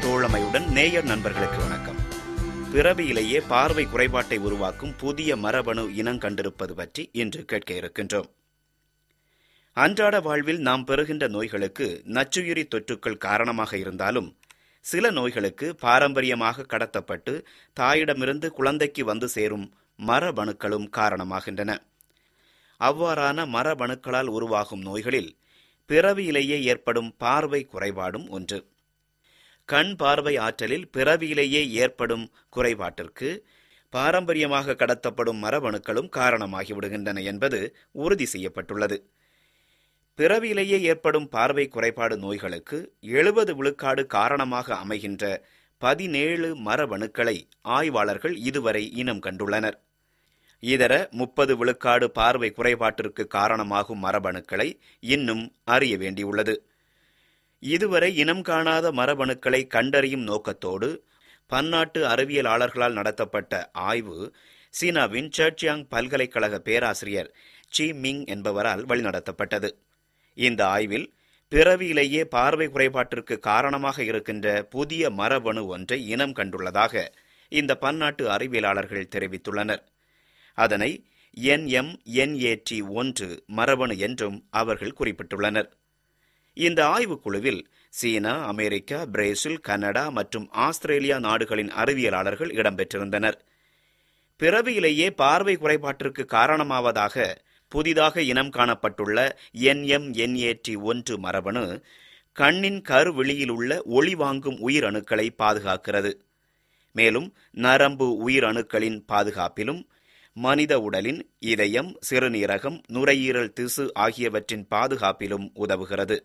தோழமையுடன் நேயர் நண்பர்களுக்கு வணக்கம் பிறவியிலேயே பார்வை குறைபாட்டை உருவாக்கும் புதிய மரபணு இனம் கண்டிருப்பது பற்றி இன்று கேட்க இருக்கின்றோம் அன்றாட வாழ்வில் நாம் பெறுகின்ற நோய்களுக்கு நச்சுயிரி தொற்றுக்கள் காரணமாக இருந்தாலும் சில நோய்களுக்கு பாரம்பரியமாக கடத்தப்பட்டு தாயிடமிருந்து குழந்தைக்கு வந்து சேரும் மரபணுக்களும் காரணமாகின்றன அவ்வாறான மரபணுக்களால் உருவாகும் நோய்களில் பிறவியிலேயே ஏற்படும் பார்வை குறைபாடும் ஒன்று கண் பார்வை ஆற்றலில் பிறவியிலேயே ஏற்படும் குறைபாட்டிற்கு பாரம்பரியமாக கடத்தப்படும் மரபணுக்களும் காரணமாகிவிடுகின்றன என்பது உறுதி செய்யப்பட்டுள்ளது பிறவியிலேயே ஏற்படும் பார்வை குறைபாடு நோய்களுக்கு எழுபது விழுக்காடு காரணமாக அமைகின்ற பதினேழு மரபணுக்களை ஆய்வாளர்கள் இதுவரை இனம் கண்டுள்ளனர் இதர முப்பது விழுக்காடு பார்வை குறைபாட்டிற்கு காரணமாகும் மரபணுக்களை இன்னும் அறிய வேண்டியுள்ளது இதுவரை இனம் காணாத மரபணுக்களை கண்டறியும் நோக்கத்தோடு பன்னாட்டு அறிவியலாளர்களால் நடத்தப்பட்ட ஆய்வு சீனாவின் சர்ச்சியாங் பல்கலைக்கழக பேராசிரியர் சி மிங் என்பவரால் வழிநடத்தப்பட்டது இந்த ஆய்வில் பிறவியிலேயே பார்வை குறைபாட்டிற்கு காரணமாக இருக்கின்ற புதிய மரபணு ஒன்றை இனம் கண்டுள்ளதாக இந்த பன்னாட்டு அறிவியலாளர்கள் தெரிவித்துள்ளனர் அதனை என்எம்என்ஏடி ஒன்று மரபணு என்றும் அவர்கள் குறிப்பிட்டுள்ளனர் இந்த ஆய்வுக்குழுவில் சீனா அமெரிக்கா பிரேசில் கனடா மற்றும் ஆஸ்திரேலியா நாடுகளின் அறிவியலாளர்கள் இடம்பெற்றிருந்தனர் பிறவியிலேயே பார்வை குறைபாட்டிற்கு காரணமாவதாக புதிதாக இனம் காணப்பட்டுள்ள என்எம்என்ஏடி ஒன்று மரபணு கண்ணின் கருவெளியில் உள்ள ஒளி வாங்கும் உயிரணுக்களை பாதுகாக்கிறது மேலும் நரம்பு உயிரணுக்களின் பாதுகாப்பிலும் மனித உடலின் இதயம் சிறுநீரகம் நுரையீரல் திசு ஆகியவற்றின் பாதுகாப்பிலும் உதவுகிறது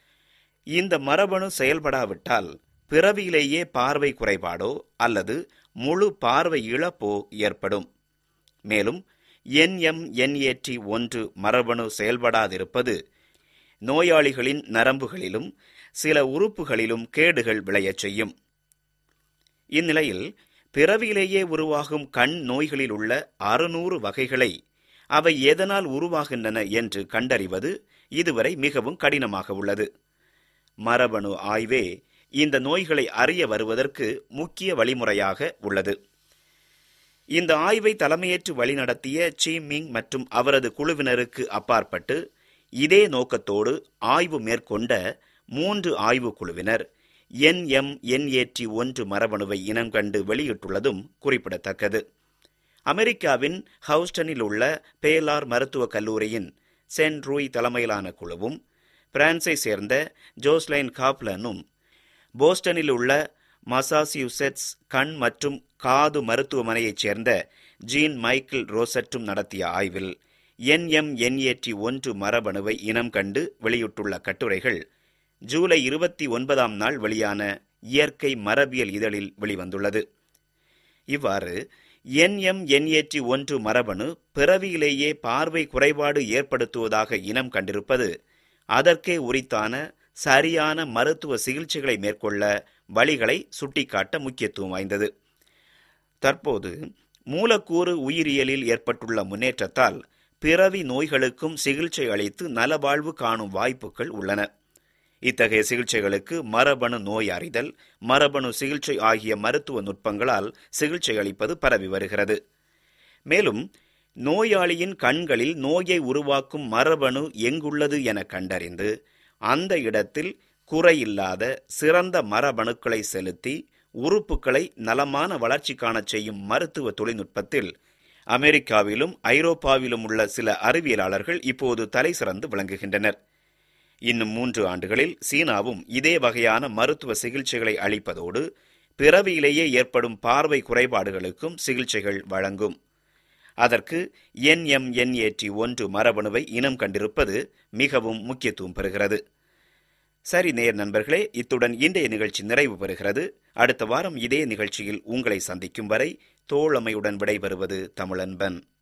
இந்த மரபணு செயல்படாவிட்டால் பிறவியிலேயே பார்வை குறைபாடோ அல்லது முழு பார்வை இழப்போ ஏற்படும் மேலும் என்எம்என்ஏடி ஒன்று மரபணு செயல்படாதிருப்பது நோயாளிகளின் நரம்புகளிலும் சில உறுப்புகளிலும் கேடுகள் விளையச் செய்யும் இந்நிலையில் பிறவியிலேயே உருவாகும் கண் நோய்களில் உள்ள அறுநூறு வகைகளை அவை எதனால் உருவாகின்றன என்று கண்டறிவது இதுவரை மிகவும் கடினமாக உள்ளது மரபணு ஆய்வே இந்த நோய்களை அறிய வருவதற்கு முக்கிய வழிமுறையாக உள்ளது இந்த ஆய்வை தலைமையேற்று வழிநடத்திய சி மிங் மற்றும் அவரது குழுவினருக்கு அப்பாற்பட்டு இதே நோக்கத்தோடு ஆய்வு மேற்கொண்ட மூன்று ஆய்வு குழுவினர் என்எம்என்ஏடி ஒன்று மரபணுவை இனம் கண்டு வெளியிட்டுள்ளதும் குறிப்பிடத்தக்கது அமெரிக்காவின் ஹவுஸ்டனில் உள்ள பேலார் மருத்துவக் கல்லூரியின் சென்ட் ரூய் தலைமையிலான குழுவும் பிரான்ஸை சேர்ந்த ஜோஸ்லைன் காப்லனும் போஸ்டனில் உள்ள மசாசியூசெட்ஸ் கண் மற்றும் காது மருத்துவமனையைச் சேர்ந்த ஜீன் மைக்கேல் ரோசட்டும் நடத்திய ஆய்வில் என்எம்என்ஏடி ஒன்று மரபணுவை இனம் கண்டு வெளியிட்டுள்ள கட்டுரைகள் ஜூலை இருபத்தி ஒன்பதாம் நாள் வெளியான இயற்கை மரபியல் இதழில் வெளிவந்துள்ளது இவ்வாறு என்எம்என்ஏடி ஒன்று மரபணு பிறவியிலேயே பார்வை குறைபாடு ஏற்படுத்துவதாக இனம் கண்டிருப்பது அதற்கே உரித்தான சரியான மருத்துவ சிகிச்சைகளை மேற்கொள்ள வழிகளை சுட்டிக்காட்ட முக்கியத்துவம் வாய்ந்தது தற்போது மூலக்கூறு உயிரியலில் ஏற்பட்டுள்ள முன்னேற்றத்தால் பிறவி நோய்களுக்கும் சிகிச்சை அளித்து நலவாழ்வு காணும் வாய்ப்புகள் உள்ளன இத்தகைய சிகிச்சைகளுக்கு மரபணு நோய் அறிதல் மரபணு சிகிச்சை ஆகிய மருத்துவ நுட்பங்களால் சிகிச்சை அளிப்பது பரவி வருகிறது மேலும் நோயாளியின் கண்களில் நோயை உருவாக்கும் மரபணு எங்குள்ளது என கண்டறிந்து அந்த இடத்தில் குறையில்லாத சிறந்த மரபணுக்களை செலுத்தி உறுப்புகளை நலமான வளர்ச்சி காணச் செய்யும் மருத்துவ தொழில்நுட்பத்தில் அமெரிக்காவிலும் ஐரோப்பாவிலும் உள்ள சில அறிவியலாளர்கள் இப்போது தலை சிறந்து விளங்குகின்றனர் இன்னும் மூன்று ஆண்டுகளில் சீனாவும் இதே வகையான மருத்துவ சிகிச்சைகளை அளிப்பதோடு பிறவியிலேயே ஏற்படும் பார்வை குறைபாடுகளுக்கும் சிகிச்சைகள் வழங்கும் அதற்கு என்எம்என்ஏடி ஒன்று மரபணுவை இனம் கண்டிருப்பது மிகவும் முக்கியத்துவம் பெறுகிறது சரி நேர் நண்பர்களே இத்துடன் இன்றைய நிகழ்ச்சி நிறைவு பெறுகிறது அடுத்த வாரம் இதே நிகழ்ச்சியில் உங்களை சந்திக்கும் வரை தோழமையுடன் விடைபெறுவது தமிழன்பன்